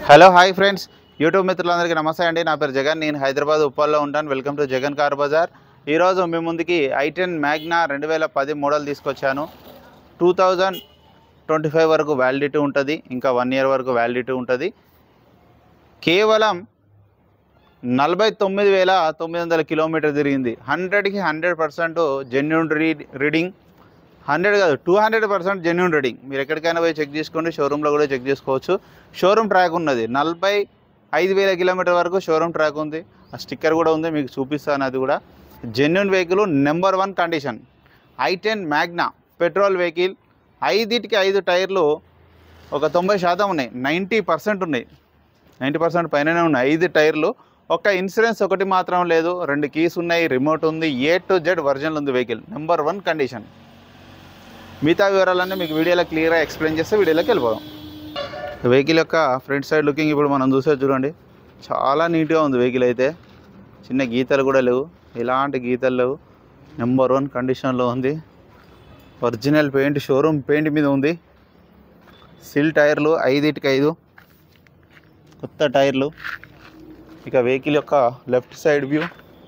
hello hi friends YouTube మిత్రులందరికీ నమస్తే అండి నా పేరు జగన్ నేను హైదరాబాద్ ఉప్పల్లో ఉంటాను welcome to Jagan car Bazar ఈరోజు మీ ముందుకి ఐ టెన్ మ్యాగ్నా రెండు వేల పది మోడల్ తీసుకొచ్చాను టూ థౌజండ్ ట్వంటీ ఫైవ్ వరకు వ్యాలిడిటీ ఉంటుంది ఇంకా వన్ ఇయర్ వరకు వ్యాలిడిటీ ఉంటుంది కేవలం నలభై తొమ్మిది వేల తొమ్మిది వందల కిలోమీటర్ తిరిగింది హండ్రెడ్కి hundred percent genuine read reading hundred కాదు two hundred percent genuine reading మీరు ఎక్కడికైనా పోయి చెక్ చేసుకోండి షోరూంలో కూడా చెక్ చేసుకోవచ్చు షోరూమ్ ట్రాక్ ఉన్నది నలభై ఐదు వేల కిలోమీటర్ వరకు షోరూమ్ ట్రాక్ ఉంది ఆ స్టిక్కర్ కూడా ఉంది మీకు చూపిస్తాను అది కూడా genuine vehicle number one condition I ten Magna petrol vehicle ఐదిటికి ఐదు టైర్లు ఒక తొంభై శాతం ఉన్నాయి నైంటీ పర్సెంట్ ఉన్నాయి నైంటీ పర్సెంట్ పైననే ఉన్నాయి ఐదు టైర్లు ఒక ఇన్సూరెన్స్ ఒకటి మాత్రం లేదు రెండు కీస్ ఉన్నాయి రిమోట్ ఉంది ఏ టు జెడ్ వర్జన్ ఉంది వెహికల్ నెంబర్ వన్ కండిషన్ మిగతా వివరాలన్నీ మీకు వీడియోలో క్లియర్గా ఎక్స్ప్లెయిన్ చేస్తే వీడియోలోకి వెళ్ళిపోదాం వెహికల్ యొక్క ఫ్రంట్ సైడ్ లుకింగ్ ఇప్పుడు మనం చూసే చూడండి చాలా నీట్గా ఉంది వెహికల్ అయితే చిన్న గీతలు కూడా లేవు ఎలాంటి గీతలు లేవు నెంబర్ వన్ కండిషన్లో ఉంది ఒరిజినల్ పెయింట్ షోరూమ్ పెయింట్ మీద ఉంది సిల్ టైర్లు ఐదింటికి ఐదు కొత్త టైర్లు ఇక వెహికల్ యొక్క లెఫ్ట్ సైడ్ వ్యూ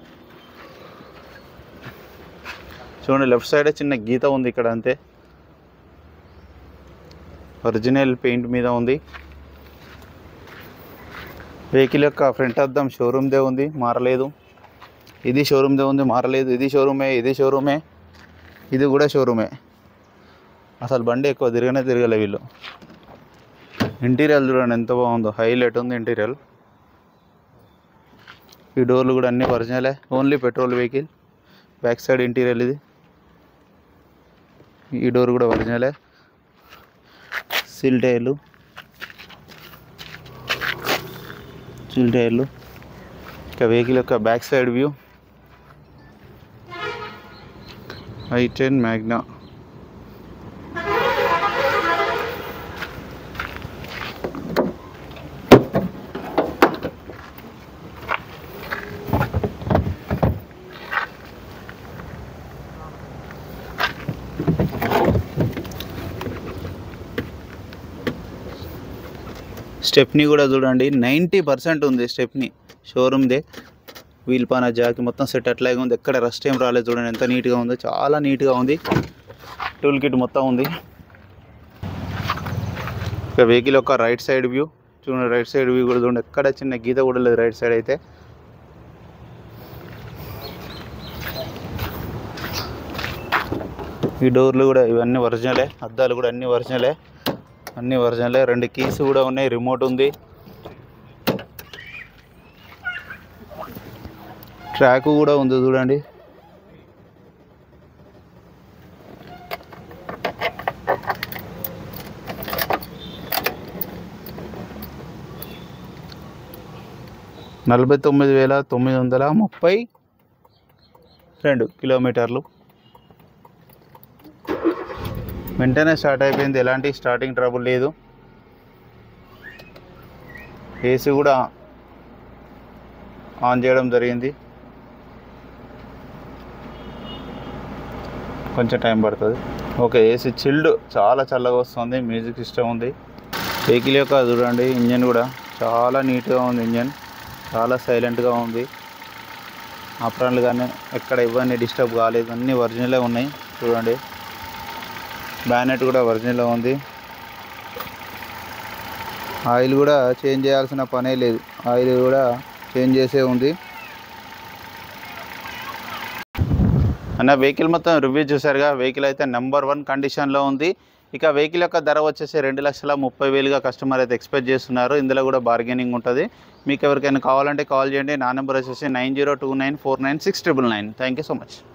చూడండి లెఫ్ట్ సైడ్ చిన్న గీత ఉంది ఇక్కడ అంతే ఒరిజినల్ పెయింట్ మీద ఉంది వెహికల్ యొక్క ఫ్రంట్ అద్దం షోరూమ్దే ఉంది మారలేదు ఇది షోరూమ్దే ఉంది మారలేదు ఇది షోరూమే ఇది షోరూమే ఇది కూడా షోరూమే అసలు బండి ఎక్కువ తిరగనే తిరగలే వీళ్ళు ఇంటీరియర్ చూడండి ఎంత బాగుందో హైలైట్ ఉంది ఇంటీరియర్ ఈ డోర్లు కూడా అన్నీ ఒరిజినలే only petrol vehicle back side interior ఇది ఈ డోర్ కూడా ఒరిజినలే సిల్ టైర్లు సిల్ టైర్లు ఇక వెహికల్ యొక్క back side view I ten Magna stepney కూడా చూడండి నైంటీ పర్సెంట్ ఉంది స్టెప్నీ షోరూమ్దే వీల్ పాన జాకి మొత్తం సెట్ అట్లాగే ఉంది ఎక్కడ రస్ట్ ఏం రాలేదు చూడండి ఎంత నీట్గా ఉందో చాలా నీట్గా ఉంది టూల్ కిట్ మొత్తం ఉంది ఇక వెహికల్ యొక్క రైట్ సైడ్ వ్యూ చూడండి రైట్ సైడ్ వ్యూ కూడా చూడండి ఎక్కడ చిన్న గీత కూడా లేదు రైట్ సైడ్ అయితే ఈ డోర్లు కూడా ఇవన్నీ ఒరిజినలే అద్దాలు కూడా అన్నీ ఒరిజినలే అన్నీ ఒరిజినలే రెండు కీస్ కూడా ఉన్నాయి రిమోట్ ఉంది ట్రాక్ కూడా ఉంది చూడండి నలభై తొమ్మిది వేల తొమ్మిది వందల ముప్పై రెండు కిలోమీటర్లు వెంటనే స్టార్ట్ అయిపోయింది ఎలాంటి స్టార్టింగ్ ట్రబుల్ లేదు ఏసీ కూడా ఆన్ చేయడం జరిగింది కొంచెం టైం పడుతుంది ఓకే ఏసీ చిల్డ్ చాలా చల్లగా వస్తుంది మ్యూజిక్ సిస్టమ్ ఉంది వెహికల్ యొక్క చూడండి ఇంజన్ కూడా చాలా నీట్గా ఉంది ఇంజన్ చాలా సైలెంట్గా ఉంది ఆప్రాన్లు కానీ ఎక్కడ ఇవన్నీ డిస్టర్బ్ కాలేదు అన్నీ ఒరిజినలే ఉన్నాయి చూడండి బ్యానెట్ కూడా ఒరిజినల్ ఉంది ఆయిల్ కూడా చేంజ్ చేయాల్సిన పనే లేదు ఆయిల్ కూడా చేంజ్ చేసే ఉంది అన్న వెహికల్ మొత్తం రివ్యూ చూసారుగా వెహికల్ అయితే నెంబర్ వన్ కండిషన్లో ఉంది ఇక వెహికల్ యొక్క ధర వచ్చేసి రెండు లక్షల ముప్పై వేలుగా కస్టమర్ అయితే ఎక్స్పెక్ట్ చేస్తున్నారు ఇందులో కూడా బార్గెనింగ్ ఉంటుంది మీకు ఎవరికైనా కావాలంటే కాల్ చేయండి నా నెంబర్ వచ్చేసి nine zero two nine four nine six triple nine thank you so much